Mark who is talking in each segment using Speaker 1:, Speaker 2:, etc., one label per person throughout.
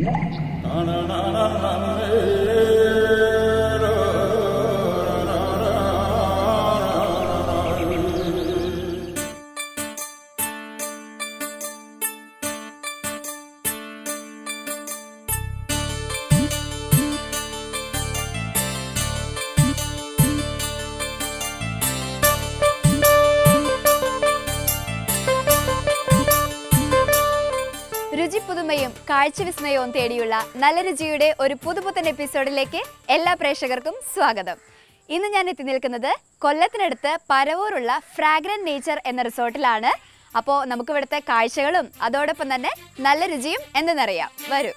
Speaker 1: രുചി പുതുമയും കാഴ്ചവിസ്മയവും തേടിയുള്ള നല്ല രുചിയുടെ ഒരു പുതുപുത്തൻ എപ്പിസോഡിലേക്ക് എല്ലാ പ്രേക്ഷകർക്കും സ്വാഗതം ഇന്ന് ഞാൻ എത്തി നിൽക്കുന്നത് കൊല്ലത്തിനടുത്ത് പരവൂരുള്ള ഫ്രാഗ്രൻ നേച്ചർ എന്ന റിസോർട്ടിലാണ് അപ്പോൾ നമുക്ക് ഇവിടുത്തെ കാഴ്ചകളും അതോടൊപ്പം തന്നെ നല്ല രുചിയും എന്തെന്നറിയാം വരൂ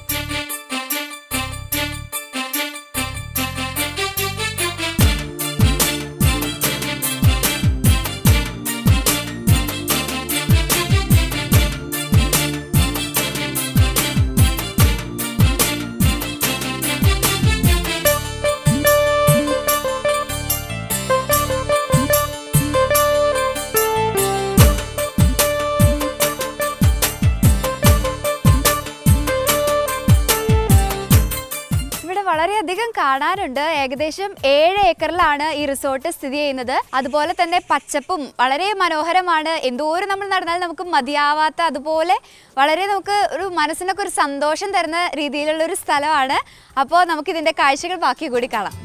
Speaker 1: ഇവിടെ വളരെയധികം കാണാനുണ്ട് ഏകദേശം ഏഴ് ഏക്കറിലാണ് ഈ റിസോർട്ട് സ്ഥിതി ചെയ്യുന്നത് അതുപോലെ തന്നെ പച്ചപ്പും വളരെ മനോഹരമാണ് എന്തോരം നമ്മൾ നടന്നാൽ നമുക്ക് മതിയാവാത്ത അതുപോലെ വളരെ നമുക്ക് ഒരു മനസ്സിനൊക്കെ ഒരു സന്തോഷം തരുന്ന രീതിയിലുള്ള ഒരു സ്ഥലമാണ് അപ്പോൾ നമുക്ക് ഇതിന്റെ കാഴ്ചകൾ ബാക്കി കൂടി കാണാം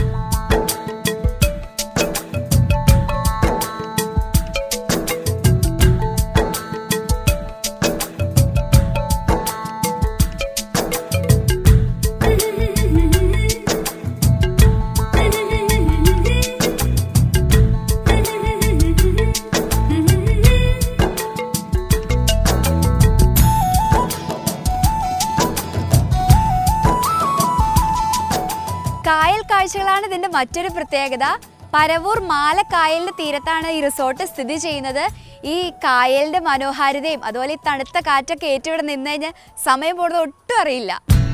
Speaker 1: കായൽ കാഴ്ചകളാണ് ഇതിന്റെ മറ്റൊരു പ്രത്യേകത പരവൂർ മാലക്കായലിന്റെ തീരത്താണ് ഈ റിസോർട്ട് സ്ഥിതി ചെയ്യുന്നത് ഈ കായലിന്റെ മനോഹാരിതയും അതുപോലെ ഈ തണുത്ത കാറ്റൊക്കെ ഏറ്റിവിടെ നിന്ന് കഴിഞ്ഞാൽ സമയം പോകുന്നത് ഒട്ടും അറിയില്ല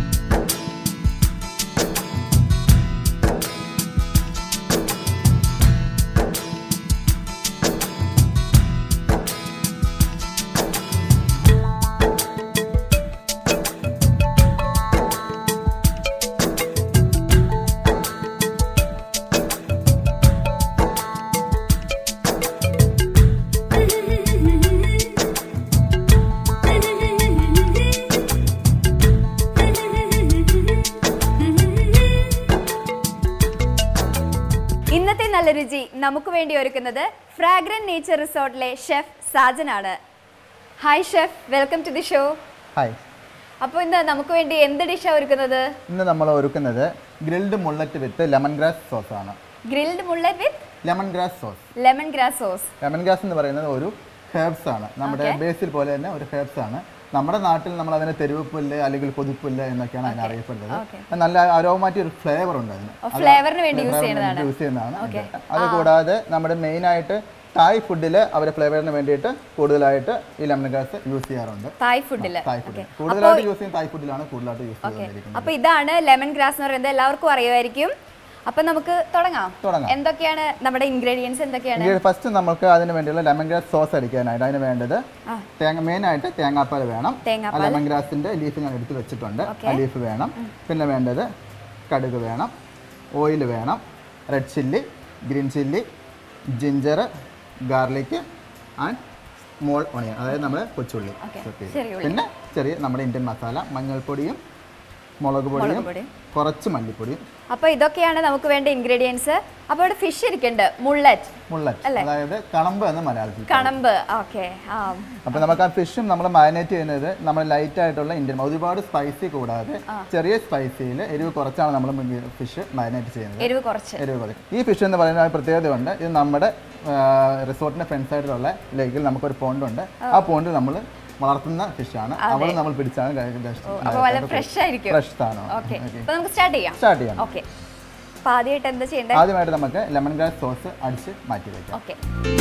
Speaker 1: ഇന്നത്തെ നല്ല രുചി നമുക്ക് വേണ്ടി ഒരുക്കുന്നത് ഫ്രാഗ്രൻ നേച്ചർ റിസോർട്ടിലെ ഷെഫ് സാജനാണ് hi chef welcome to the show
Speaker 2: hi
Speaker 1: അപ്പോൾ ഇന്ന് നമുക്ക് വേണ്ടി എന്ത് ഡിഷാണ് ഒരുക്കുന്നത്
Speaker 2: ഇന്ന് നമ്മൾ ഒരുക്കുന്നത് grilled mullet with lemon grass sauce ആണ്
Speaker 1: grilled mullet with
Speaker 2: lemon grass sauce
Speaker 1: lemon grass sauce
Speaker 2: lemon grass എന്ന് പറയുന്നത് ഒരു ഹെർബ്സ് ആണ് നമ്മുടെ
Speaker 1: Okay.
Speaker 2: ബേസിൽ പോലെ തന്നെ ഒരു ഹെർബ്സ് ആണ് നമ്മുടെ നാട്ടിൽ നമ്മൾ അതിനെ തെരുവുപ്പുല്ല് അല്ലെങ്കിൽ കൊതുപ്പുല്ല് എന്നൊക്കെയാണ് അതിനെ അറിയപ്പെടുന്നത്
Speaker 1: Okay.
Speaker 2: അത് നല്ല അരോമാറ്റി ഒരു ഫ്ലേവർ ഉണ്ട് അതിന്
Speaker 1: ഓ, ഫ്ലേവറിന് വേണ്ടി യൂസ് ചെയ്യുന്നതാണ്
Speaker 2: യൂസ് ചെയ്യുന്നതാണ്
Speaker 1: Okay.
Speaker 2: ഇത്. അത് കൂടാതെ നമ്മുടെ മെയിൻ ആയിട്ട് തായ് ഫുഡിൽ അവരെ ഫ്ലേവറിന് വേണ്ടിയിട്ട് കൂടുതലായിട്ട് ഈ ലെമൺ ഗ്രാസ് യൂസ് ചെയ്യാറുണ്ട്
Speaker 1: തായ് ഫുഡിൽ
Speaker 2: തായ് ഫുഡിൽ കൂടുതലായിട്ട് യൂസ് ചെയ്യുന്ന തായ് ഫുഡിലാണ് കൂടുതലായിട്ട് യൂസ് ചെയ്തുകൊണ്ടിരിക്കുന്നത്
Speaker 1: അപ്പൊ ഇതാണ് ലെമൺ ഗ്രാസ് എന്ന് പറയുന്നത് എല്ലാവർക്കും അറിയുമായിരിക്കും അപ്പൊ നമുക്ക് തുടങ്ങാം
Speaker 2: തുടങ്ങാം.
Speaker 1: എന്തൊക്കെയാണ് നമ്മുടെ ഇൻഗ്രീഡിയൻസ് എന്തൊക്കെയാണ്
Speaker 2: ഫസ്റ്റ് നമുക്ക് അതിന് വേണ്ടിയുള്ള ലെമൺ ഗ്രാസ് സോസ് അടിക്കാനായിട്ട് അതിന് വേണ്ടത്
Speaker 1: ആ.
Speaker 2: തേങ്ങ മെയിൻ ആയിട്ട് തേങ്ങാപ്പാൽ വേണം ആ
Speaker 1: തേങ്ങാപ്പാൽ
Speaker 2: ലെമൺ ഗ്രാസിന്റെ ലീഫ് ഞാൻ എടുത്ത് വെച്ചിട്ടുണ്ട്
Speaker 1: Okay.
Speaker 2: ആ ലീഫ് വേണം പിന്നെ വേണ്ടത് കടുക് വേണം ഓയിൽ വേണം red chilli green chilli ginger garlic and small onion അതായത് നമ്മുടെ കൊച്ചുള്ളി
Speaker 1: Okay.
Speaker 2: Chop ചെയ്ത്.
Speaker 1: ചെറിയ ഉള്ളി.
Speaker 2: പിന്നെ ചെറിയ നമ്മുടെ ഇന്ത്യൻ മസാല മഞ്ഞൾപ്പൊടിയും മുളക് പൊടിയും
Speaker 1: പൊടി.
Speaker 2: കുറച്ച് മല്ലിപ്പൊടിയും
Speaker 1: അപ്പൊ ഇതൊക്കെയാണ് നമുക്ക് വേണ്ട ഇൻഗ്രീഡിയൻസ് അപ്പൊ ഇവിടെ ഫിഷ് ഇരിക്കുന്നുണ്ട് മുള്ളറ്റ്
Speaker 2: മുള്ളറ്റ്
Speaker 1: അല്ലേ?
Speaker 2: അതായത് കണമ്പ് എന്ന് മലയാളത്തിൽ
Speaker 1: കണമ്പ് ഓക്കെ ആ
Speaker 2: അപ്പോൾ നമുക്ക് ആ ഫിഷും നമ്മൾ മാരിനേറ്റ് ചെയ്യുന്നത് നമ്മൾ ലൈറ്റ് ആയിട്ടുള്ള ഇന്ത്യൻ ഒരുപാട് സ്പൈസി കൂടാതെ ചെറിയ സ്പൈസിയിൽ എരിവ് കുറച്ചാണ് നമ്മൾ ഫിഷ് മാരിനേറ്റ് ചെയ്യുന്നത്
Speaker 1: എരിവ് കുറച്ച്
Speaker 2: എരിവ് കുറച്ച് ഈ ഫിഷ് എന്ന് പറയുന്ന ഒരു പ്രത്യേകതയുണ്ട് ഇത് നമ്മുടെ റിസോർട്ടിന്റെ ഫ്രണ്ട് സൈഡിലുള്ള ലേക്കിൽ നമുക്കൊരു പോണ്ടുണ്ട് ആ പോണ്ടിൽ നമ്മൾ വളർത്തുന്ന ഫിഷാണ് അവിടെ നമ്മൾ പിടിച്ചാണ്
Speaker 1: അപ്പൊ വളരെ ഫ്രഷ് ആയിരിക്കും
Speaker 2: ഫ്രഷ് സാധനം
Speaker 1: ഓക്കെ അപ്പൊ നമുക്ക് സ്റ്റാർട്ട് ചെയ്യാം
Speaker 2: സ്റ്റാർട്ട് ചെയ്യാം
Speaker 1: ഓക്കെ അപ്പൊ ആദ്യമായിട്ട് എന്താ ചെയ്യേണ്ടത്
Speaker 2: ആദ്യമായിട്ട് നമുക്ക് ലെമൺ ഗ്രാസ് സോസ് അടിച്ച് മാറ്റി വയ്ക്കാം
Speaker 1: ഓക്കെ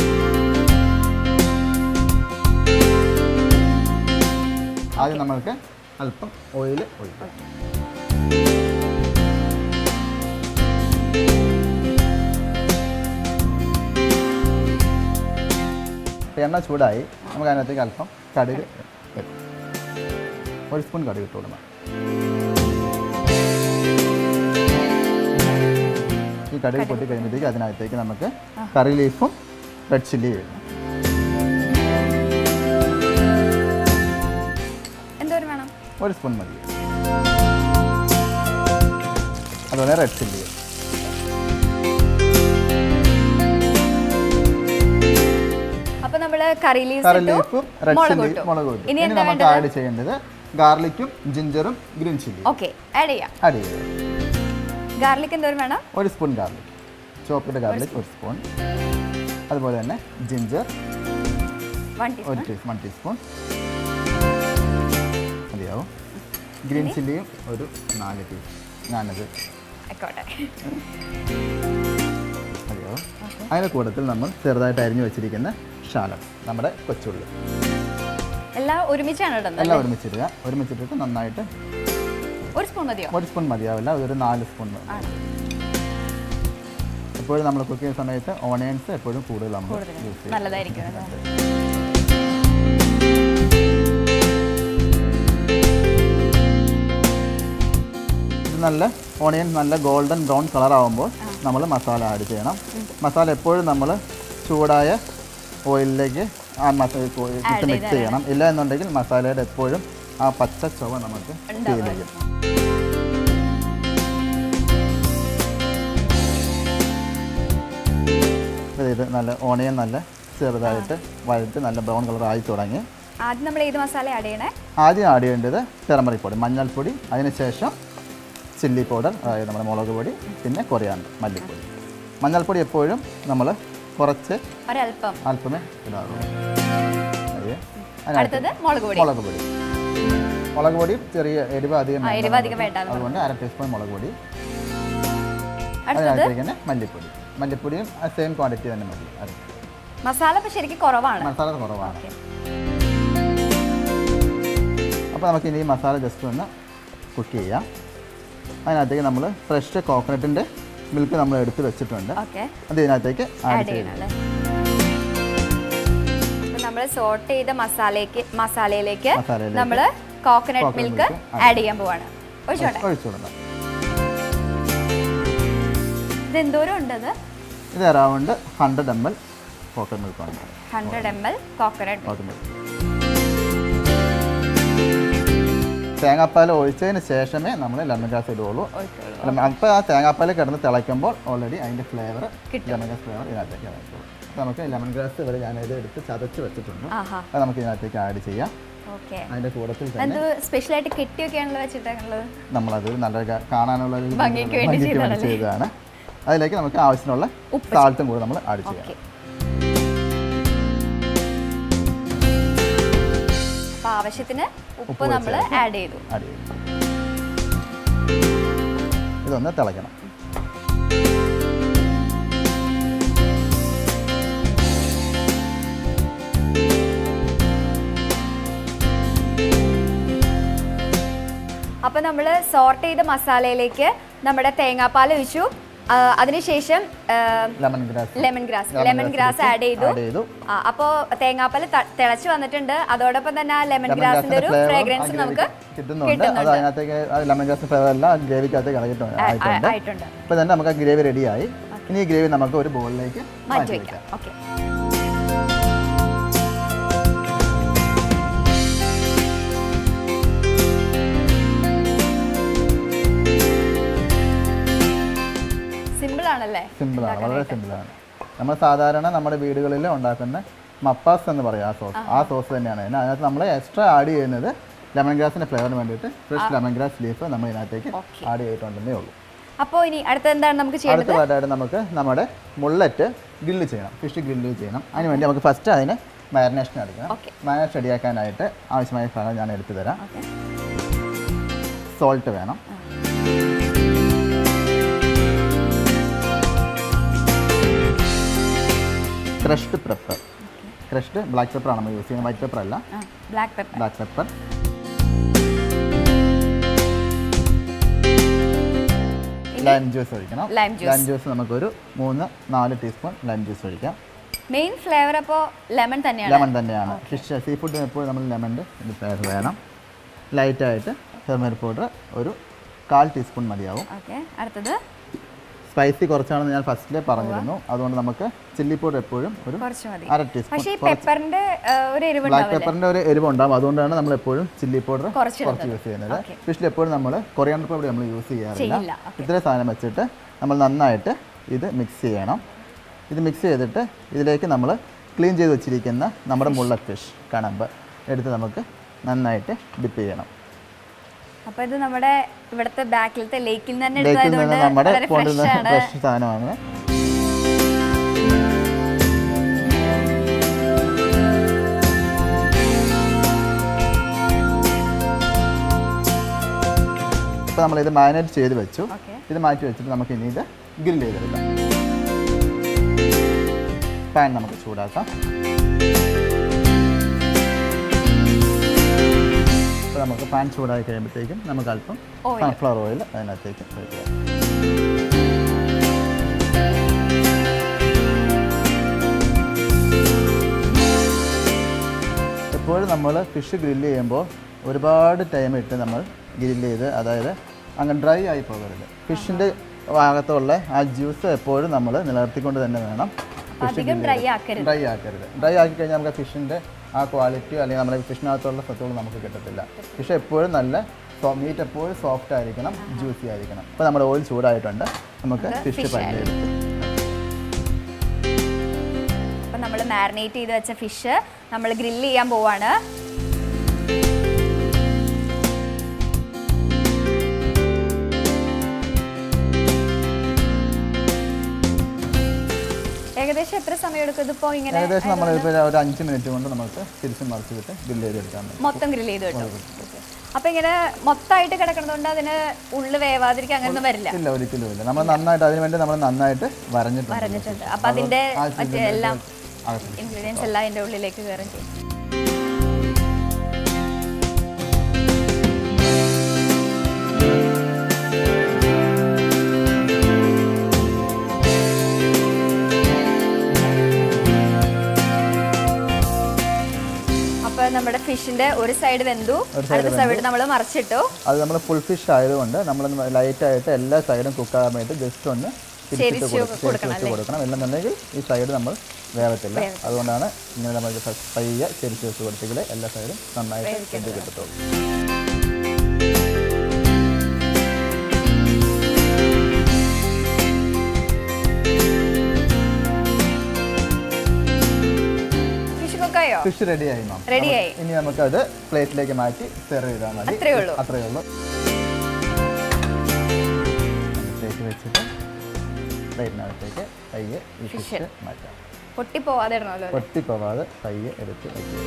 Speaker 2: ആദ്യം നമ്മൾക്ക് അല്പം ഓയിൽ ഒഴിക്കാം എണ്ണ ചൂടായി നമുക്ക് അതിനകത്തേക്ക് അല്പം കടുക് ഇടാം. ഒരു സ്പൂൺ കടുക് ഇട്ട് കൊടുക്കണം ഈ കടുക് പൊട്ടി കഴിയുമ്പോഴത്തേക്ക് അതിനകത്തേക്ക് നമുക്ക് കറി ലീഫും റെഡ് ചില്ലി വേണം
Speaker 1: എന്തോരം വേണം
Speaker 2: ഒരു സ്പൂൺ മതി അതുപോലെ റെഡ് ചില്ലി
Speaker 1: അപ്പൊ നമ്മള് കറി ലീവ്സ്
Speaker 2: കറി
Speaker 1: ഇട്ടു
Speaker 2: ലീഫും റെഡ്
Speaker 1: മുളക്
Speaker 2: ചില്ലി
Speaker 1: ഇട്ടു
Speaker 2: മുളക് ഇട്ടു
Speaker 1: ഇനി
Speaker 2: ഇനി
Speaker 1: എന്താ
Speaker 2: നമുക്ക്
Speaker 1: വേണ്ടത്
Speaker 2: ആഡ് ചെയ്യേണ്ടത് ഗാർലിക്കും ജിഞ്ചറും ഗ്രീൻ ചില്ലി
Speaker 1: ഓക്കെ ആഡ് ചെയ്യാം
Speaker 2: ആഡ് ചെയ്യുക
Speaker 1: ഗാർലിക് എന്തോരം വേണം
Speaker 2: ഒരു സ്പൂൺ ഗാർലിക് ചോപ്പിൻ്റെ ഗാർലിക് ഒരു സ്പൂൺ അതുപോലെ തന്നെ ജിഞ്ചർ
Speaker 1: വൺ
Speaker 2: ഒരു
Speaker 1: ടീസ്പൂൺ
Speaker 2: ടീസ്പൂൺ വൺ ടീസ്പൂൺ മതിയാവും ഗ്രീൻ ചില്ലിയും ഒരു നാല് ടീ ഞാനത്
Speaker 1: ആയിക്കോട്ടെ
Speaker 2: മതിയാവും അതിൻ്റെ കൂട്ടത്തിൽ നമ്മൾ ചെറുതായിട്ട് അരിഞ്ഞു വെച്ചിരിക്കുന്ന ഷാലം നമ്മുടെ കൊച്ചുള്ളി
Speaker 1: എല്ലാം ഒരുമിച്ചാണ് ഇടുന്നത്
Speaker 2: എല്ലാം ഒരുമിച്ചിടുക ഒരുമിച്ചിട്ടിട്ട് നന്നായിട്ട്
Speaker 1: ഒരു സ്പൂൺ മതിയോ
Speaker 2: ഒരു സ്പൂൺ മതിയാവില്ല അതൊരു നാല് സ്പൂൺ മതി
Speaker 1: ആണ്
Speaker 2: എപ്പോഴും നമ്മൾ കുക്ക് ചെയ്യുന്ന സമയത്ത് ഓണിയൻസ് എപ്പോഴും കൂടുതൽ നമ്മൾ
Speaker 1: കൂടുതൽ
Speaker 2: യൂസ് ചെയ്യും
Speaker 1: നല്ലതായിരിക്കും അല്ലേ?
Speaker 2: ഇത് നല്ല ഓണിയൻ നല്ല ഗോൾഡൻ ബ്രൗൺ കളർ ആകുമ്പോൾ നമ്മൾ മസാല ആഡ് ചെയ്യണം മസാല എപ്പോഴും നമ്മൾ ചൂടായ ഓയിലിലേക്ക് ആ മസാല ഇട്ട് മിക്സ് ചെയ്യണം ഇല്ല എന്നുണ്ടെങ്കിൽ മസാലയുടെ എപ്പോഴും ആ പച്ച ചുവ നമുക്ക് ഫീൽ ചെയ്യും ഇത് ഇത് നല്ല ഓണിയൻ നല്ല ചെറുതായിട്ട് വഴറ്റ് നല്ല ബ്രൗൺ കളർ ആയി തുടങ്ങി
Speaker 1: ആദ്യം നമ്മൾ ഏത് മസാല ആഡ് ചെയ്യണേ
Speaker 2: ആദ്യം ആഡ് ചെയ്യേണ്ടത് ടെർമറിക് പൊടി മഞ്ഞൾപ്പൊടി അതിനുശേഷം ചില്ലി പൗഡർ അതായത് നമ്മുടെ മുളക് പൊടി പിന്നെ കൊറിയാണ്ടർ മല്ലിപ്പൊടി മഞ്ഞൾപ്പൊടി എപ്പോഴും നമ്മൾ കുറച്ച്
Speaker 1: ഒരല്പം
Speaker 2: അല്പമേ ഇടാറുള്ളൂ അയ്യേ.
Speaker 1: അടുത്തത് മുളക് പൊടി
Speaker 2: മുളക് പൊടി മുളക് പൊടി ചെറിയ എരിവ് അധികം
Speaker 1: ആ,
Speaker 2: വേണ്ട
Speaker 1: എരിവ് അധികം
Speaker 2: നമുക്ക്.
Speaker 1: വേണ്ട
Speaker 2: അതുകൊണ്ട് അര ടീസ്പൂൺ മുളക് പൊടി
Speaker 1: അടുത്തത്
Speaker 2: അതിനകത്തേക്ക് തന്നെ മല്ലിപ്പൊടി മല്ലിപ്പൊടിയും സെയിം ക്വാണ്ടിറ്റി തന്നെ മതി അര
Speaker 1: മസാല ഇപ്പൊ ശരിക്കും കുറവാണ്
Speaker 2: മസാല കുറവാണ്
Speaker 1: ഓക്കെ
Speaker 2: അപ്പോൾ നമുക്ക് ഇനി ഈ മസാല ജസ്റ്റ് ഒന്ന് കുക്ക് ചെയ്യാം അതിനകത്തേക്ക് നമ്മൾ ഫ്രഷ് കോക്കനട്ടിൻ്റെ മിൽക്ക് നമ്മൾ എടുത്ത് വെച്ചിട്ടുണ്ട്
Speaker 1: ഓക്കെ
Speaker 2: അത് ഇതിനകത്തേക്ക് ആഡ്
Speaker 1: ആഡ്
Speaker 2: ചെയ്യണം
Speaker 1: ചെയ്യണം അല്ലേ നമ്മൾ സോർട്ട് ചെയ്ത മസാലയ്ക്ക് മസാലയിലേക്ക്
Speaker 2: മസാലയിലേക്ക്
Speaker 1: നമ്മൾ coconut
Speaker 2: coconut
Speaker 1: milk
Speaker 2: milk add
Speaker 1: add ചെയ്യാൻ പോവാണ് ഒഴിച്ചോട്ടെ
Speaker 2: ഒഴിച്ചു കൊടുക്കാം
Speaker 1: ഇത് എന്തോരം ഉണ്ട് ഇത്
Speaker 2: ഇത് around hundred M L coconut മിൽക്കാണ്
Speaker 1: hundred M L coconut
Speaker 2: coconut milk തേങ്ങാപ്പാൽ ഒഴിച്ചതിന് ശേഷമേ നമ്മൾ ലെമൺ ഗ്രാസ് ഇടുകയുള്ളൂ
Speaker 1: ഒഴിച്ചോളൂ
Speaker 2: അപ്പോൾ ആ തേങ്ങാപ്പാൽ കിടന്ന് തിളയ്ക്കുമ്പോൾ ഓൾറെഡി അതിൻ്റെ ഫ്ലേവർ
Speaker 1: കിട്ടും.
Speaker 2: ലെമൺ ഗ്രാസ് ഫ്ലേവർ ഇതിനകത്തേക്ക് ഇറങ്ങിക്കോളും അപ്പോൾ നമുക്ക് ലെമൺ ഗ്രാസ് ഇവിടെ ഞാനിത് എടുത്ത് ചതച്ച് വെച്ചിട്ടുണ്ട്
Speaker 1: ആഹാ
Speaker 2: അത് നമുക്ക് ഇതിനകത്തേക്ക് ആഡ് ചെയ്യാം
Speaker 1: ഓക്കെ
Speaker 2: അതിൻ്റെ കൂടത്തിൽ തന്നെ
Speaker 1: എന്തോ സ്പെഷ്യലായിട്ട് കെട്ടിയൊക്കെയാണല്ലോ വെച്ചിട്ടുള്ളത്
Speaker 2: നമ്മളത് നല്ല ക- കാണാനുള്ള ഒരു
Speaker 1: ഭംഗിക്ക് വേണ്ടി
Speaker 2: ഭംഗിക്ക് വേണ്ടി
Speaker 1: ചെയ്തതാണല്ലേ?
Speaker 2: ചെയ്തതാണ് അതിലേക്ക് നമുക്ക് ആവശ്യത്തിനുള്ള
Speaker 1: ഉപ്പ്
Speaker 2: സാൾട്ടും കൂടെ നമ്മൾ ആഡ് ചെയ്യാം
Speaker 1: ഓക്കെ അപ്പൊ ആവശ്യത്തിന് ഉപ്പ്
Speaker 2: ഉപ്പ്
Speaker 1: നമ്മൾ
Speaker 2: വെച്ച്
Speaker 1: ആഡ് ചെയ്തു
Speaker 2: ആഡ് ചെയ്യും ഇതൊന്ന് തിളയ്ക്കണം
Speaker 1: അപ്പൊ നമ്മൾ സോർട്ട് ചെയ്ത മസാലയിലേക്ക് നമ്മുടെ തേങ്ങാപ്പാൽ ഒഴിച്ചു ആ, അതിനുശേഷം
Speaker 2: lemon grass
Speaker 1: lemon grass lemon grass add ചെയ്തു
Speaker 2: ആഡ് ചെയ്തു
Speaker 1: ആ, അപ്പോ തേങ്ങാപ്പാൽ ത- തിളച്ച് വന്നിട്ടുണ്ട് അതോടൊപ്പം തന്നെ ആ ലെമൺ
Speaker 2: ലെമൺ
Speaker 1: ഗ്രാസിന്റെ ഒരു
Speaker 2: flavour
Speaker 1: ഫ്രേഗ്രൻസ്
Speaker 2: ആ
Speaker 1: നമുക്ക്
Speaker 2: ഗ്രേവിക്ക് കിട്ടുന്നുണ്ട് അത്
Speaker 1: കിട്ടുന്നുണ്ട്
Speaker 2: അതിനകത്തേക്ക് ലെമൺ ഗ്രാസ് ഫ്ലേവർ എല്ലാം ഗ്രേവിക്കകത്തേക്ക് ഇറങ്ങിയിട്ടുണ്ട്
Speaker 1: ആ- ആ-
Speaker 2: ആയിട്ടുണ്ട്
Speaker 1: ആയിട്ടുണ്ട്
Speaker 2: അപ്പോൾ തന്നെ നമുക്ക് ആ ഗ്രേവി റെഡിയായി ഇനി ഈ ഗ്രേവി നമുക്ക് ഒരു ബോളിലേക്ക്
Speaker 1: മാറ്റി
Speaker 2: മാറ്റി
Speaker 1: വെക്കാം
Speaker 2: വയ്ക്കാം
Speaker 1: ഓക്കെ സിമ്പിൾ ആണല്ലേ
Speaker 2: സിമ്പിളാണ് വളരെ സിമ്പിളാണ് നമ്മൾ സാധാരണ നമ്മുടെ വീടുകളിൽ ഉണ്ടാക്കുന്ന മപ്പാസ് എന്ന് പറയും ആ സോസ് ആ സോസ് തന്നെയാണ് അതിന് അതിനകത്ത് നമ്മൾ എക്സ്ട്രാ ആഡ് ചെയ്യുന്നത് ലെമൺ ഗ്രാസിൻ്റെ ഫ്ലേവറിന് വേണ്ടിയിട്ട് ഫ്രഷ് ലെമൺ ഗ്രാസ് ലീഫ് നമ്മൾ ഇതിനകത്തേക്ക്
Speaker 1: Okay.
Speaker 2: ആഡ് ചെയ്തിട്ടുണ്ടെന്നേ ഉള്ളൂ
Speaker 1: അപ്പോൾ ഇനി അടുത്ത എന്താണ് നമുക്ക് ചെയ്യേണ്ടത്
Speaker 2: അടുത്തതായിട്ട് നമുക്ക് നമ്മുടെ മുള്ളറ്റ് ഗ്രില്ല് ചെയ്യണം ഫിഷ് ഗ്രില്ല് ചെയ്യണം അതിന് വേണ്ടി നമുക്ക് ഫസ്റ്റ് അതിന് മാരിനേഷൻ എടുക്കണം
Speaker 1: Okay.
Speaker 2: മാരിനേഷൻ റെഡിയാക്കാനായിട്ട് ആവശ്യമായ സാധനം ഞാൻ എടുത്തു തരാം
Speaker 1: ഓക്കെ
Speaker 2: സോൾട്ട് വേണം ക്രഷ്ഡ് പെപ്പർ ക്രഷ്ഡ് ബ്ലാക്ക് പെപ്പറാണ് നമ്മൾ യൂസ് ചെയ്യുന്നത് വൈറ്റ് പെപ്പർ അല്ല
Speaker 1: black pepper
Speaker 2: black pepper lime juice ഒഴിക്കണം
Speaker 1: Lime juice.
Speaker 2: ലൈം ജ്യൂസ് നമുക്കൊരു മൂന്ന് നാല് ടീസ്പൂൺ ലൈം ജ്യൂസ് ഒഴിക്കാം
Speaker 1: മെയിൻ ഫ്ലേവർ അപ്പോൾ ലെമൺ തന്നെയാണ്
Speaker 2: ലെമൺ തന്നെയാണ് ഫിഷ് സീ ഫുഡ് എപ്പോഴും നമ്മൾ ലെമണിൻ്റെ ഇത് ഫ്ലേവർ വേണം ലൈറ്റായിട്ട് ടെർമറിക് പൗഡർ ഒരു കാൽ ടീസ്പൂൺ മതിയാവും
Speaker 1: ഓക്കെ അടുത്തത്
Speaker 2: സ്പൈസി കുറച്ചാണെന്ന് ഞാൻ ഫസ്റ്റിലെ പറഞ്ഞിരുന്നു അതുകൊണ്ട് നമുക്ക് ചില്ലി പൗഡർ എപ്പോഴും ഒരു
Speaker 1: കുറച്ച് മതി
Speaker 2: അര ടീസ്പൂൺ
Speaker 1: പക്ഷേ ഈ പെപ്പറിന്റെ ഒരു എരിവ്
Speaker 2: ബ്ലാക്ക് പെപ്പറിൻ്റെ ഒരു എരിവ് ഉണ്ടാകും അതുകൊണ്ടാണ് നമ്മൾ എപ്പോഴും ചില്ലി പൗഡർ
Speaker 1: കുറച്ച്
Speaker 2: കുറച്ച് യൂസ് ചെയ്യുന്നത് ഫിഷിൽ എപ്പോഴും നമ്മൾ കൊറിയാണ്ടർ പൗഡർ നമ്മൾ യൂസ് ചെയ്യാറില്ല
Speaker 1: ചെയ്യില്ല
Speaker 2: ഇത്രയും സാധനം വെച്ചിട്ട് നമ്മൾ നന്നായിട്ട് ഇത് മിക്സ് ചെയ്യണം ഇത് മിക്സ് ചെയ്തിട്ട് ഇതിലേക്ക് നമ്മൾ ക്ലീൻ ചെയ്ത് വെച്ചിരിക്കുന്ന നമ്മുടെ മുള്ള ഫിഷ് കണമ്പ് എടുത്ത് നമുക്ക് നന്നായിട്ട് ഡിപ്പ് ചെയ്യണം
Speaker 1: അപ്പൊ ഇത് നമ്മുടെ ഇവിടുത്തെ ബാക്കിലത്തെ ലേക്കിൽ നിന്ന് തന്നെ
Speaker 2: ലേക്കിൽ
Speaker 1: എടുത്തതുകൊണ്ട്
Speaker 2: നിന്ന് നമ്മുടെ
Speaker 1: വളരെ
Speaker 2: പോണ്ടിൽ
Speaker 1: ഫ്രഷ് ആണ്
Speaker 2: ഫ്രഷ് സാധനമാണ് ഇപ്പോൾ നമ്മളിത് മാരിനേറ്റ് ചെയ്ത് വെച്ചു
Speaker 1: ഓക്കെ
Speaker 2: ഇത് മാറ്റി വെച്ചിട്ട് നമുക്ക് ഇനി ഇത് ഗ്രില്ല് ചെയ്തെടുക്കാം പാൻ നമുക്ക് ചൂടാക്കാം അപ്പോൾ നമുക്ക് പാൻ ചൂടായി കഴിയുമ്പോഴത്തേക്കും നമുക്ക് അല്പം
Speaker 1: Oil.
Speaker 2: സൺഫ്ലവർ ഓയിൽ അതിനകത്തേക്ക് ഒഴിക്കുക എപ്പോഴും നമ്മൾ ഫിഷ് ഗ്രില്ല് ചെയ്യുമ്പോൾ ഒരുപാട് ടൈം ഇട്ട് നമ്മൾ ഗ്രില്ല് ചെയ്ത് അതായത് അങ്ങ് ഡ്രൈ ആയി പോകരുത് ഫിഷിൻ്റെ ഭാഗത്തുള്ള ആ ജ്യൂസ് എപ്പോഴും നമ്മൾ നിലനിർത്തിക്കൊണ്ട് തന്നെ വേണം ഫിഷ്
Speaker 1: അധികം ഡ്രൈ ആക്കരുത്
Speaker 2: ഡ്രൈ ആക്കരുത് ഡ്രൈ ആക്കി കഴിഞ്ഞാൽ നമുക്ക് ഫിഷിൻ്റെ ആ ക്വാളിറ്റി അല്ലെങ്കിൽ നമ്മുടെ ഫിഷിനകത്തുള്ള സത്തുകൾ നമുക്ക് കിട്ടത്തില്ല ഫിഷ് എപ്പോഴും നല്ല മീറ്റ് എപ്പോഴും സോഫ്റ്റ് ആയിരിക്കണം ജ്യൂസി ആയിരിക്കണം ഇപ്പോൾ നമ്മുടെ ഓയിൽ ചൂടായിട്ടുണ്ട് നമുക്ക് ഫിഷ് പരിചയം
Speaker 1: അപ്പൊ നമ്മൾ മാരിനേറ്റ് ചെയ്ത് വെച്ച ഫിഷ് നമ്മൾ ഗ്രില്ല് ചെയ്യാൻ പോവാണ് ഏകദേശം എത്ര സമയം എടുക്കും ഇതിപ്പോ ഇങ്ങനെ
Speaker 2: ഏകദേശം നമ്മളിപ്പോൾ ഒരു അഞ്ച് മിനിറ്റ് കൊണ്ട് നമുക്ക് തിരിച്ചും മറിച്ചിട്ട് ഗ്രില്ല് ചെയ്തെടുക്കാൻ പറ്റും
Speaker 1: മൊത്തം ഗ്രില്ല് ചെയ്ത് കിട്ടും അപ്പൊ ഇങ്ങനെ മൊത്തമായിട്ട് കിടക്കുന്നതുകൊണ്ട് അതിന് ഉള്ളു വേവാതിരിക്കാൻ അങ്ങനെയൊന്നും വരില്ല
Speaker 2: ഇല്ല ഒരിക്കലും ഇല്ല നമ്മൾ നന്നായിട്ട് അതിന് വേണ്ടി നമ്മൾ നന്നായിട്ട് വരഞ്ഞിട്ടുണ്ട്
Speaker 1: പറഞ്ഞിട്ടുണ്ട് അപ്പൊ അതിന്റെ
Speaker 2: ആ
Speaker 1: മറ്റേ എല്ലാം
Speaker 2: അകത്ത്
Speaker 1: ഇൻഗ്രീഡിയൻസ് എല്ലാം അതിന്റെ ഉള്ളിലേക്ക് കയറും ചെയ്യും അപ്പൊ നമ്മുടെ ഫിഷിന്റെ ഒരു സൈഡ് വെന്തു അടുത്ത സൈഡ് നമ്മൾ മറിച്ചിട്ടു
Speaker 2: അത് നമ്മൾ ഫുൾ ഫിഷ് ആയതുകൊണ്ട് നമ്മൾ ലൈറ്റായിട്ട് എല്ലാ സൈഡും കുക്കാകാൻ വേണ്ടി ജസ്റ്റ് ഒന്ന് തിരിച്ചിട്ട്
Speaker 1: ചെരിച്ച്
Speaker 2: കൊടുക്കും ചെരിച്ച് വെച്ച് കൊടുക്കണം ഇല്ലെന്നുണ്ടെങ്കിൽ ഈ സൈഡ് നമ്മൾ വേവത്തില്ല അതുകൊണ്ടാണ് ഇങ്ങനെ നമ്മൾ പയ്യെ ചെരിച്ച് വെച്ച് കൊടുത്തെങ്കിൽ എല്ലാ സൈഡും നന്നായിട്ട് വെന്ത് കിട്ടത്തുള്ളൂ
Speaker 1: ഫിഷ് കുക്കായോ
Speaker 2: ഫിഷ് റെഡിയായി മാം
Speaker 1: റെഡിയായി
Speaker 2: ഇനി നമുക്കത് പ്ലേറ്റിലേക്ക് മാറ്റി സെർവ് ചെയ്താൽ മതി
Speaker 1: അത്രേ ഉള്ളൂ.
Speaker 2: അത്രയേ ഉള്ളൂ പ്ലേറ്റ് വെച്ചിട്ട് പ്ലേറ്റിനകത്തേക്ക് പയ്യെ ഈ ഫിഷ് മാറ്റാം
Speaker 1: പൊട്ടിപ്പോവാതെ ഇടണമല്ലോ അല്ലേ?
Speaker 2: പൊട്ടിപ്പോവാതെ പയ്യെ എടുത്ത് വയ്ക്കുക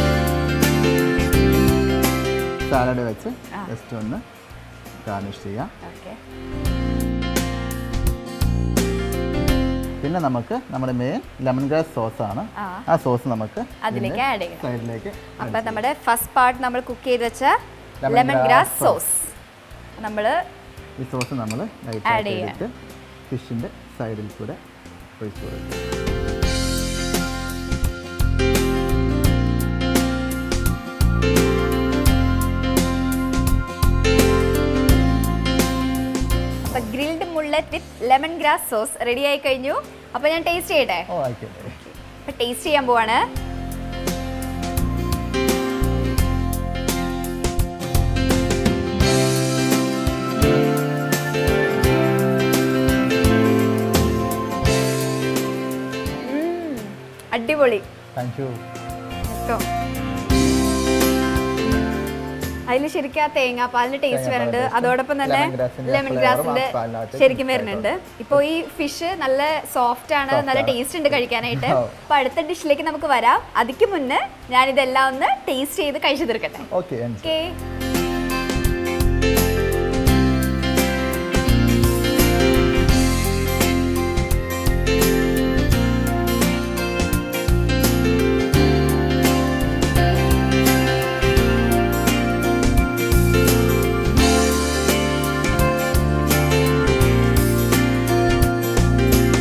Speaker 2: സാലഡ് വെച്ച് ജസ്റ്റ് ഒന്ന് ഗാർണിഷ് ചെയ്യാം
Speaker 1: ഓക്കെ
Speaker 2: പിന്നെ നമുക്ക് നമ്മുടെ മെയിൻ ലെമൺ ഗ്രാസ് സോസാണ്
Speaker 1: ആ
Speaker 2: ആ സോസ് നമുക്ക്
Speaker 1: അതിലേക്ക് ആഡ് ചെയ്യണം
Speaker 2: സൈഡിലേക്ക്
Speaker 1: അപ്പൊ നമ്മുടെ ഫസ്റ്റ് പാർട്ട് നമ്മൾ കുക്ക് ചെയ്ത് വെച്ച
Speaker 2: Lemon
Speaker 1: lemon
Speaker 2: grass
Speaker 1: grass sauce നമ്മൾ
Speaker 2: ഈ സോസ് നമ്മൾ
Speaker 1: Add
Speaker 2: ലൈറ്റായിട്ട്
Speaker 1: ചെയ്യാം.
Speaker 2: എടുത്ത് ഫിഷിൻ്റെ സൈഡിൽ കൂടെ ഒഴിച്ചു കൊടുക്കും
Speaker 1: അപ്പൊ grilled mullet with lemon grass sauce ready ആയി കഴിഞ്ഞു അപ്പൊ ഞാൻ ടേസ്റ്റ് ചെയ്യട്ടെ
Speaker 2: ഓ ആയിക്കോട്ടെ
Speaker 1: അപ്പൊ ടേസ്റ്റ് ചെയ്യാൻ പോവാണ് ഉം, അടിപൊളി
Speaker 2: താങ്ക് യു
Speaker 1: അതിൽ ശരിക്കും ആ തേങ്ങാപ്പാലിന്റെ ടേസ്റ്റ് വരുന്നുണ്ട്
Speaker 2: taste ഉം
Speaker 1: അതോടൊപ്പം തന്നെ
Speaker 2: lemon grass ന്റെ
Speaker 1: ലെമൺ
Speaker 2: flavour
Speaker 1: ഗ്രാസിന്റെ
Speaker 2: ആ പാലിനകത്ത്
Speaker 1: ശരിക്കും
Speaker 2: mix
Speaker 1: വരുന്നുണ്ട് ഇപ്പോൾ ഈ ഫിഷ് നല്ല സോഫ്റ്റ് ആണ് നല്ല ടേസ്റ്റ് ഉണ്ട് കഴിക്കാനായിട്ട്
Speaker 2: ഓ.
Speaker 1: അപ്പൊ അടുത്ത ഡിഷിലേക്ക് നമുക്ക് വരാം അതിക്ക് മുന്നേ ഞാൻ ഇതെല്ലാം ഒന്ന് ടേസ്റ്റ് ചെയ്ത് കഴിച്ചു തീർക്കട്ടെ
Speaker 2: ഓക്കെ
Speaker 1: ഓക്കേ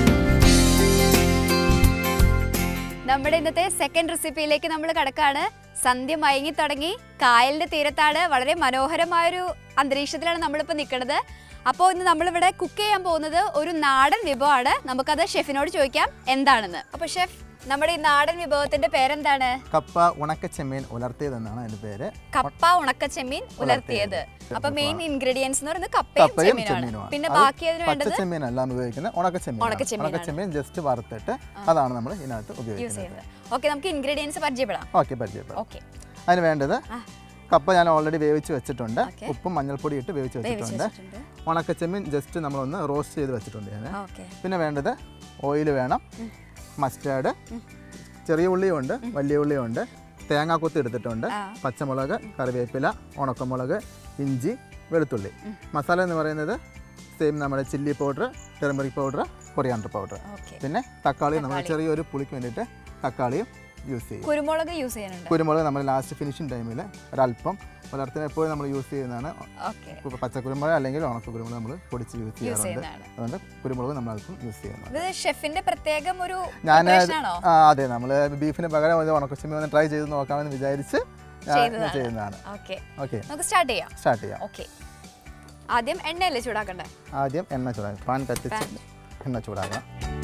Speaker 1: നമ്മുടെ ഇന്നത്തെ സെക്കൻഡ് റെസിപ്പിയിലേക്ക് നമ്മൾ കിടക്കാണ് സന്ധ്യ മയങ്ങി തുടങ്ങി കായലിന്റെ തീരത്താണ് വളരെ മനോഹരമായൊരു അന്തരീക്ഷത്തിലാണ് നമ്മളിപ്പോൾ നിൽക്കുന്നത് അപ്പോൾ ഇന്ന് നമ്മളിവിടെ കുക്ക് ചെയ്യാൻ പോകുന്നത് ഒരു നാടൻ വിഭവമാണ് നമുക്കത് ഷെഫിനോട് ചോദിക്കാം എന്താണെന്ന് അപ്പോൾ ഷെഫ് നമ്മുടെ ഈ നാടൻ വിഭവത്തിന്റെ പേരെന്താണ്
Speaker 2: കപ്പ ഉണക്ക ചെമ്മീൻ ഉലർത്തിയതെന്നാണ് അതിൻ്റെ പേര്
Speaker 1: കപ്പ ഉണക്കച്ചെമ്മീൻ ഉലർത്തിയത് അപ്പൊ മെയിൻ ഇൻഗ്രീഡിയൻസ് എന്ന് പറയുന്നത് കപ്പയും
Speaker 2: കപ്പയും
Speaker 1: ചെമ്മീനാണ്
Speaker 2: ചെമ്മീനുമാണ്
Speaker 1: പിന്നെ
Speaker 2: അത്
Speaker 1: ബാക്കി അതിന്
Speaker 2: പച്ച
Speaker 1: വേണ്ടത്
Speaker 2: ചെമ്മീനല്ല നമ്മൾ ഉപയോഗിക്കുന്നത് ഉണക്ക ചെമ്മീൻ
Speaker 1: ഉണക്കച്ചെമ്മീനാണ്.
Speaker 2: ഉണക്ക ചെമ്മീൻ ജസ്റ്റ് വറുത്തിട്ട് അതാണ് നമ്മൾ ഇതിനകത്ത്
Speaker 1: യൂസ്
Speaker 2: ഉപയോഗിക്കുന്നത്
Speaker 1: ചെയ്യുന്നത് ഓക്കെ നമുക്ക് ഇൻഗ്രീഡിയൻസ് പരിചയപ്പെടാം
Speaker 2: ഓക്കെ പരിചയപ്പെടാം
Speaker 1: ഓക്കെ
Speaker 2: അതിന് വേണ്ടത്
Speaker 1: ആ.
Speaker 2: കപ്പ ഞാൻ ഓൾറെഡി വേവിച്ച് വെച്ചിട്ടുണ്ട്
Speaker 1: ഓക്കെ.
Speaker 2: ഉപ്പും മഞ്ഞൾപ്പൊടി ഇട്ട് വേവിച്ച്
Speaker 1: വേവിച്ച്
Speaker 2: വെച്ചിട്ടുണ്ട്
Speaker 1: വെച്ചിട്ടുണ്ട്
Speaker 2: ഉണക്കച്ചെമ്മീൻ ജസ്റ്റ് നമ്മളൊന്ന് റോസ്റ്റ് ചെയ്ത് വെച്ചിട്ടുണ്ട് ഞാൻ
Speaker 1: ഓക്കെ
Speaker 2: പിന്നെ വേണ്ടത് ഓയിൽ വേണം മസ്റ്റാർഡ് ചെറിയ ഉള്ളിയും ഉണ്ട് വലിയ ഉള്ളിയും ഉണ്ട് തേങ്ങാക്കൊത്ത് എടുത്തിട്ടുണ്ട്
Speaker 1: ആ.
Speaker 2: പച്ചമുളക് കറിവേപ്പില ഉണക്കമുളക് ഇഞ്ചി വെളുത്തുള്ളി മസാല എന്ന് പറയുന്നത് സെയിം നമ്മുടെ chilli powder turmeric powder coriander powder
Speaker 1: okay
Speaker 2: പിന്നെ തക്കാളി നമ്മൾ ചെറിയൊരു പുളിക്ക് വേണ്ടിയിട്ട് തക്കാളിയും യൂസ് ചെയ്യും
Speaker 1: കുരുമുളക് യൂസ് ചെയ്യാനുണ്ട്
Speaker 2: കുരുമുളക് നമ്മൾ ലാസ്റ്റ് ഫിനിഷിംഗ് ടൈമിൽ ഒരല്പം വളർത്തിന് എപ്പോഴും നമ്മൾ യൂസ് ചെയ്യുന്നതാണ്
Speaker 1: ഓക്കെ
Speaker 2: കു- പച്ചക്കുരുമുളക് അല്ലെങ്കിൽ ഉണക്ക കുരുമുളക് നമ്മൾ പൊടിച്ച് യൂസ്
Speaker 1: യൂസ്
Speaker 2: ചെയ്യാറുണ്ട്
Speaker 1: ചെയ്യുന്നതാണ്
Speaker 2: അതുകൊണ്ട് കുരുമുളക് നമ്മൾ അല്പം യൂസ് ചെയ്യുന്നുണ്ട്
Speaker 1: ഇത് ഷെഫിന്റെ പ്രത്യേകം ഒരു
Speaker 2: ഞാൻ
Speaker 1: preparation ആണോ
Speaker 2: ആ അതെ നമ്മൾ ബീഫിന് പകരം ഒരു ഉണക്കച്ചെമ്മി ഒന്ന് ട്രൈ ചെയ്ത് നോക്കാമെന്ന് വിചാരിച്ച് ഞാൻ
Speaker 1: ചെയ്തതാണ്.
Speaker 2: ചെയ്യുന്നതാണ്
Speaker 1: ഓക്കെ
Speaker 2: ഓക്കെ
Speaker 1: നമുക്ക് സ്റ്റാർട്ട് ചെയ്യാം
Speaker 2: സ്റ്റാർട്ട് ചെയ്യാം
Speaker 1: ഓക്കെ ആദ്യം എണ്ണയല്ലേ ചൂടാക്കണ്ടേ
Speaker 2: ആദ്യം എണ്ണ ചൂടാക്കാം പാൻ കത്തിച്ച്
Speaker 1: പാൻ.
Speaker 2: എണ്ണ ചൂടാക്കാം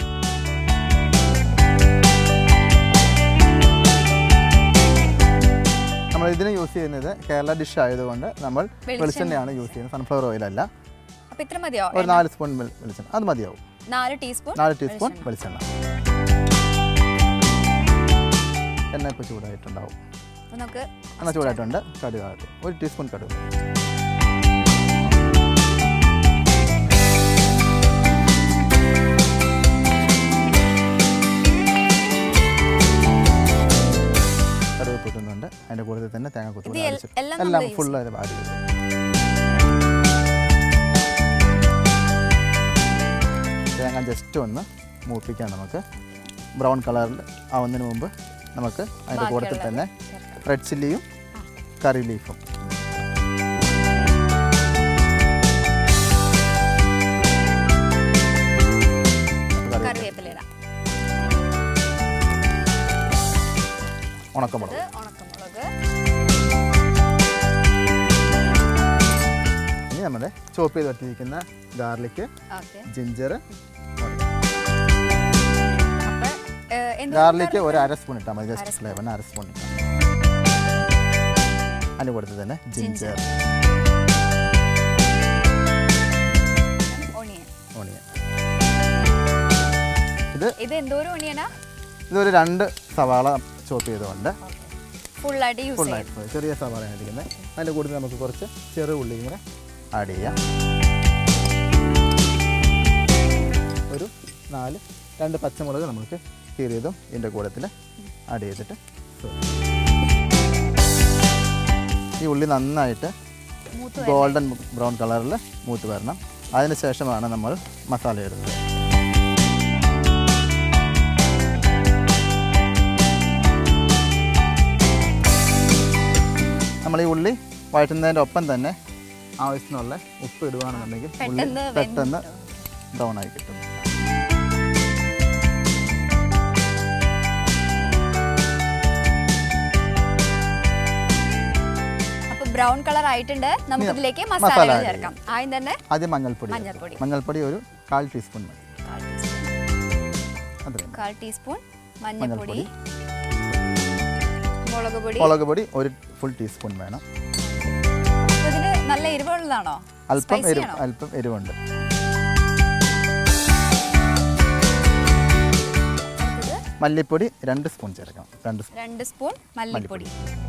Speaker 2: നമ്മൾ ഇതിന് യൂസ് ചെയ്യുന്നത് കേരള ഡിഷ് ആയതുകൊണ്ട് നമ്മൾ
Speaker 1: വെളിച്ചെണ്ണ
Speaker 2: വെളിച്ചെണ്ണയാണ് യൂസ് ചെയ്യുന്നത് സൺഫ്ലവർ ഓയിലല്ല
Speaker 1: അപ്പൊ ഇത്ര മതിയോ
Speaker 2: ഒരു നാല് സ്പൂൺ വെളി- വെളിച്ചെണ്ണ അത് മതിയാവും
Speaker 1: നാല് ടീസ്പൂൺ
Speaker 2: നാല് ടീസ്പൂൺ വെളിച്ചെണ്ണ എണ്ണ ഇപ്പോൾ ചൂടായിട്ടുണ്ടാവും
Speaker 1: അപ്പൊ നമുക്ക്
Speaker 2: എണ്ണ ചൂടായിട്ടുണ്ട് കടുക് ആദ്യം ഒരു ടീസ്പൂൺ കടുക് കടുക് പൊട്ടുന്നുണ്ട് അതിൻ്റെ കൂടെ തന്നെ തേങ്ങ
Speaker 1: ഇത്
Speaker 2: കൊത്തു
Speaker 1: എൽ- എല്ലാം
Speaker 2: എല്ലാം
Speaker 1: നമ്മള് use
Speaker 2: ഫുള്ള് അത് ആഡ് ചെയ്തു തേങ്ങ ജസ്റ്റ് ഒന്ന് മൂപ്പിക്കാം നമുക്ക് ബ്രൗൺ കളറിൽ ആവുന്നതിന് മുമ്പ് നമുക്ക് അതിൻ്റെ കൂട്ടത്തിൽ
Speaker 1: ബാക്കിയുള്ളത്
Speaker 2: തന്നെ
Speaker 1: ചേർക്കാം.
Speaker 2: റെഡ് ചില്ലിയും കറി ലീഫും കറി
Speaker 1: കറിവേപ്പില ഇടാം
Speaker 2: ഉണക്കമുളക്
Speaker 1: ഇത് ഉണക്കമുളക്
Speaker 2: ഇനി നമ്മുടെ ചോപ്പ് ചെയ്ത് വെച്ചിരിക്കുന്ന ഗാർലിക്ക്
Speaker 1: ഓക്കെ
Speaker 2: ജിഞ്ചർ
Speaker 1: അപ്പൊ ഏഹ്, എന്ത്
Speaker 2: ഗാർലിക്ക് ഒരു അര സ്പൂൺ ഇട്ടാൽ മതി ജസ്റ്റ് ഫ്ലേവറിന് അര സ്പൂൺ ഇട്ടാൽ അതിൻ്റെ കൂട്ടത്തിൽ തന്നെ ജിഞ്ചർ
Speaker 1: ഓണിയൻ
Speaker 2: ഓണിയൻ ഇത്
Speaker 1: ഇത് എന്തോരം ഓണിയനാ
Speaker 2: ഇതൊരു രണ്ട് സവാള ചോപ്പ് ചെയ്തുകൊണ്ട്
Speaker 1: ഫുള്ളായിട്ട് യൂസ് ചെയ്യും
Speaker 2: ഫുള്ളായിട്ട് ചെറിയ സവാള ഇരിക്കുന്നത് അതിൻ്റെ കൂട്ടത്തിൽ നമുക്ക് കുറച്ച് ചെറു ഉള്ളി ഇങ്ങനെ ആഡ് ചെയ്യാം ഒരു നാല് രണ്ട് പച്ചമുളക് നമുക്ക് കീറിയതും ഇതിൻ്റെ കൂട്ടത്തിൽ ആഡ് ചെയ്തിട്ട് serve ചെയ്യാം. ഈ ഉള്ളി നന്നായിട്ട്
Speaker 1: മൂത്ത്
Speaker 2: ഗോൾഡൻ ബ്രൗൺ കളറിൽ മൂത്ത് വരണം അതിന് ശേഷമാണ് നമ്മൾ മസാല ഇടുന്നത് നമ്മൾ ഈ ഉള്ളി വഴറ്റുന്നതിൻ്റെ ഒപ്പം തന്നെ ആവശ്യത്തിനുള്ള ഉപ്പ് ഇടുകയാണെന്നുണ്ടെങ്കിൽ ഉള്ളി
Speaker 1: പെട്ടെന്ന്
Speaker 2: പെട്ടെന്ന്
Speaker 1: വെന്ത്
Speaker 2: ബ്രൗൺ ആയി കിട്ടും
Speaker 1: അപ്പൊ ബ്രൗൺ കളർ ആയിട്ടുണ്ട് നമുക്ക് ഇതിലേക്ക്
Speaker 2: മസാല
Speaker 1: മസാലകൾ
Speaker 2: add
Speaker 1: ചേർക്കാം ആദ്യം തന്നെ
Speaker 2: ആദ്യം മഞ്ഞൾപ്പൊടി
Speaker 1: മഞ്ഞൾപ്പൊടി.
Speaker 2: മഞ്ഞൾപ്പൊടി ഒരു കാൽ ടീസ്പൂൺ മതി
Speaker 1: കാൽ ടീസ്പൂൺ.
Speaker 2: അത്രയും മതി.
Speaker 1: കാൽ ടീസ്പൂൺ മഞ്ഞൾപ്പൊടി മുളക് പൊടി
Speaker 2: മുളക് പൊടി ഒരു ഫുൾ ടീസ്പൂൺ വേണം
Speaker 1: അപ്പൊ ഇതിന് നല്ല എരിവുള്ളതാണോ
Speaker 2: അല്പം
Speaker 1: Spicy
Speaker 2: എരിവ്
Speaker 1: ആണോ?
Speaker 2: അല്പം എരിവുണ്ട്
Speaker 1: അടുത്തത്
Speaker 2: മല്ലിപ്പൊടി രണ്ട് സ്പൂൺ ചേർക്കണം രണ്ട് സ്പൂൺ
Speaker 1: രണ്ട് സ്പൂൺ മല്ലിപ്പൊടി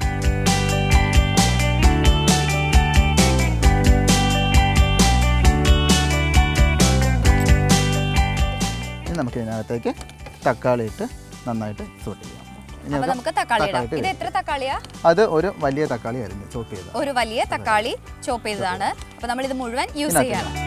Speaker 2: ഇനി നമുക്ക് ഇതിനകത്തേക്ക് തക്കാളി ഇട്ട് നന്നായിട്ട് സോട്ട് ചെയ്യാം ഇനി
Speaker 1: അപ്പൊ നമുക്ക് തക്കാളി ഇടാം
Speaker 2: തക്കാളി
Speaker 1: ഇത് എത്ര തക്കാളിയാ
Speaker 2: അത് ഒരു വലിയ തക്കാളി അരിഞ്ഞ് ചോപ്പ് ചെയ്ത്
Speaker 1: ഒരു വലിയ തക്കാളി ചോപ്പ് ചെയ്തതാണ് അപ്പൊ നമ്മൾ ഇത് മുഴുവൻ യൂസ്
Speaker 2: ഇതിനകത്ത്
Speaker 1: ചെയ്യാണ്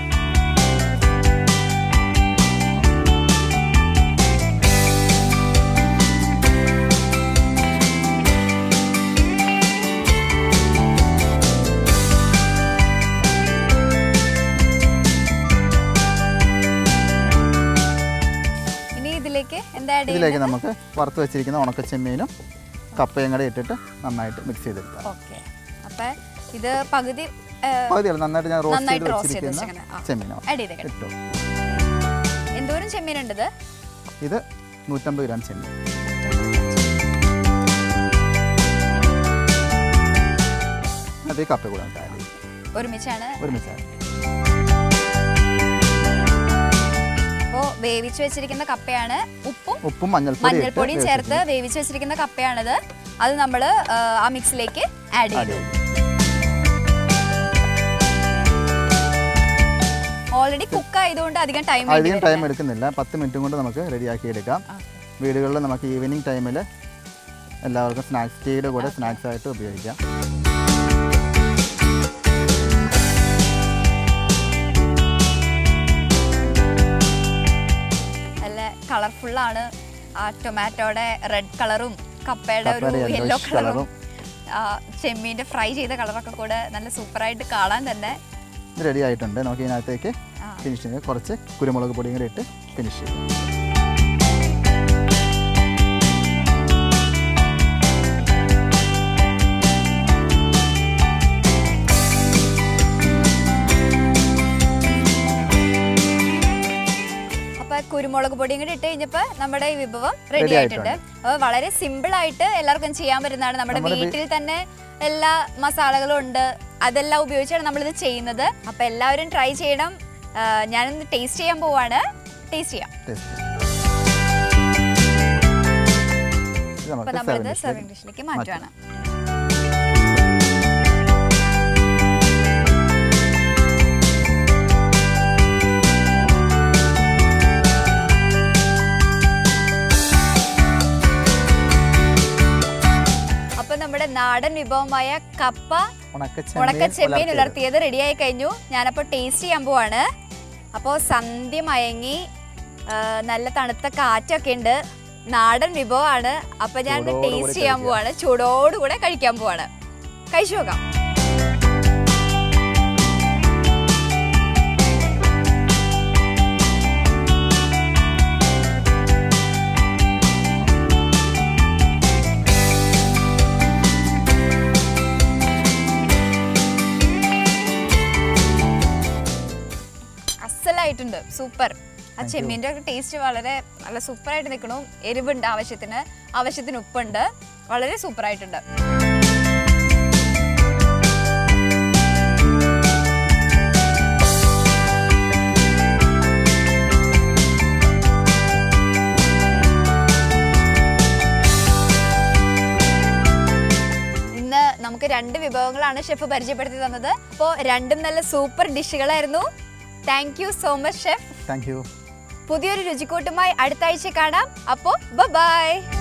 Speaker 1: ഇനി ഇതിലേക്ക് എന്താ add
Speaker 2: ഇതിലേക്ക്
Speaker 1: ചെയ്യുന്നത്?
Speaker 2: നമുക്ക് വറുത്ത് വെച്ചിരിക്കുന്ന ഉണക്കച്ചെമ്മീനും കപ്പയും കൂടെ ഇട്ടിട്ട് നന്നായിട്ട് മിക്സ് ചെയ്തെടുക്കാം
Speaker 1: ഓക്കെ അപ്പം ഇത് പകുതി ആ,
Speaker 2: പകുതിയല്ല നന്നായിട്ട് ഞാൻ റോസ്റ്റ് ചെയ്ത്
Speaker 1: നന്നായിട്ട് roast ചെയ്ത്
Speaker 2: വെച്ചിരിക്കുന്ന
Speaker 1: വെച്ചേക്കണേ. ആ.
Speaker 2: ചെമ്മീനോ
Speaker 1: ആഡ് ചെയ്തേക്കണം
Speaker 2: ഇട്ടു
Speaker 1: എന്തോരം ചെമ്മീനുണ്ട് ഇത്
Speaker 2: ഇത് നൂറ്റമ്പത് ഗ്രാം ചെമ്മീൻ അത് ഈ കപ്പ കൂടെ ആഡ് ചെയ്യും
Speaker 1: ഒരുമിച്ചാണ്
Speaker 2: ഒരുമിച്ച് add ചെയ്യും.
Speaker 1: അപ്പോൾ വേവിച്ച് വെച്ചിരിക്കുന്ന കപ്പയാണ് ഉപ്പും
Speaker 2: ഉപ്പും മഞ്ഞൾപ്പൊടി ഇട്ട്
Speaker 1: മഞ്ഞൾപ്പൊടിയും ചേർത്ത് വേവിച്ച് വെച്ചിരിക്കുന്ന കപ്പയാണിത് അത് നമ്മൾ ആ മിക്സിലേക്ക് ആഡ്
Speaker 2: ആഡ്
Speaker 1: ചെയ്തു
Speaker 2: ചെയ്യും
Speaker 1: ഓൾറെഡി കുക്ക് ആയതുകൊണ്ട് അധികം ടൈം
Speaker 2: അധികം ടൈം എടുക്കുന്നില്ല പത്ത് മിനിറ്റും കൊണ്ട് നമുക്ക് റെഡിയാക്കി എടുക്കാം വീടുകളിൽ നമുക്ക് ഈവനിങ് ടൈമിൽ എല്ലാവർക്കും സ്നാക്സ് ടീയുടെ കൂടെ സ്നാക്സ് ആയിട്ട് ഉപയോഗിക്കാം
Speaker 1: നല്ല കളർഫുള്ളാണ് ആ ടൊമാറ്റോയുടെ റെഡ് കളറും കപ്പയുടെ ഒരു
Speaker 2: കപ്പയുടെ
Speaker 1: യെല്ലോ
Speaker 2: yellowish
Speaker 1: കളറും
Speaker 2: കളറും.
Speaker 1: ചെമ്മീൻ്റെ ഫ്രൈ ചെയ്ത കളറൊക്കെ കൂടെ നല്ല സൂപ്പറായിട്ട് കാണാൻ തന്നെ
Speaker 2: ഇത് റെഡി ആയിട്ടുണ്ട് നമുക്ക് ഇതിനകത്തേക്ക്
Speaker 1: ആ.
Speaker 2: ഫിനിഷ് ചെയ്യാം കുറച്ച് കുരുമുളക് പൊടിയും കൂടി ഇട്ട് ഫിനിഷ് ചെയ്യും
Speaker 1: അപ്പൊ കുരുമുളക് പൊടിയും കൂടി ഇട്ട് കഴിഞ്ഞപ്പോൾ നമ്മുടെ ഈ വിഭവം റെഡി
Speaker 2: Ready
Speaker 1: ആയിട്ടുണ്ട് അപ്പോൾ വളരെ സിമ്പിൾ ആയിട്ട് എല്ലാവർക്കും ചെയ്യാൻ പറ്റുന്നതാണ് നമ്മുടെ
Speaker 2: നമ്മുടെ വീ-
Speaker 1: വീട്ടിൽ തന്നെ എല്ലാ മസാലകളും ഉണ്ട് അതെല്ലാം ഉപയോഗിച്ചാണ് നമ്മളിത് ചെയ്യുന്നത് അപ്പൊ എല്ലാവരും ട്രൈ ചെയ്യണം ആ, ഞാനൊന്ന് ടേസ്റ്റ് ചെയ്യാൻ പോവാണ് ടേസ്റ്റ് ചെയ്യാം
Speaker 2: ടേസ്റ്റ് ഇത്
Speaker 1: അപ്പൊ
Speaker 2: നമുക്ക്
Speaker 1: നമ്മളിത്
Speaker 2: serving
Speaker 1: സെർവിംഗ്
Speaker 2: dish
Speaker 1: ഡിഷിലേക്ക് മാറ്റുവാണ് അപ്പൊ നമ്മുടെ നാടൻ വിഭവമായ കപ്പ
Speaker 2: ഉണക്കച്ചെമ്മീൻ
Speaker 1: ഉണക്കച്ചെമ്മീൻ
Speaker 2: ഉലർത്തിയത്.
Speaker 1: ഉലർത്തിയത് റെഡിയായി കഴിഞ്ഞു ഞാനപ്പോൾ ടേസ്റ്റ് ചെയ്യാൻ പോവാണ് അപ്പോൾ സന്ധ്യ മയങ്ങി ആ, നല്ല തണുത്ത കാറ്റൊക്കെ ഉണ്ട് നാടൻ വിഭവമാണ് അപ്പോൾ ഞാൻ
Speaker 2: ചൂടോടുകൂടി
Speaker 1: ടേസ്റ്റ് ചെയ്യാൻ
Speaker 2: കഴിക്കാം.
Speaker 1: പോവാണ് ചൂടോടുകൂടെ കഴിക്കാൻ പോവാണ് കഴിച്ചു നോക്കാം അസലായിട്ടുണ്ട് സൂപ്പർ ആ
Speaker 2: Thank you.
Speaker 1: ചെമ്മീൻ്റെ ഒക്കെ ടേസ്റ്റ് വളരെ നല്ല സൂപ്പറായിട്ട് നിൽക്കണു എരിവുണ്ട് ആവശ്യത്തിന് ആവശ്യത്തിന് ഉപ്പുണ്ട് വളരെ സൂപ്പറായിട്ടുണ്ട് ഇന്ന് നമുക്ക് രണ്ട് വിഭവങ്ങളാണ് ഷെഫ് പരിചയപ്പെടുത്തി തന്നത് അപ്പോൾ രണ്ടും നല്ല സൂപ്പർ ഡിഷുകളായിരുന്നു thank you so much chef
Speaker 2: thank you
Speaker 1: പുതിയൊരു രുചിക്കൂട്ടുമായി അടുത്ത ആഴ്ച കാണാം അപ്പോൾ ബൈ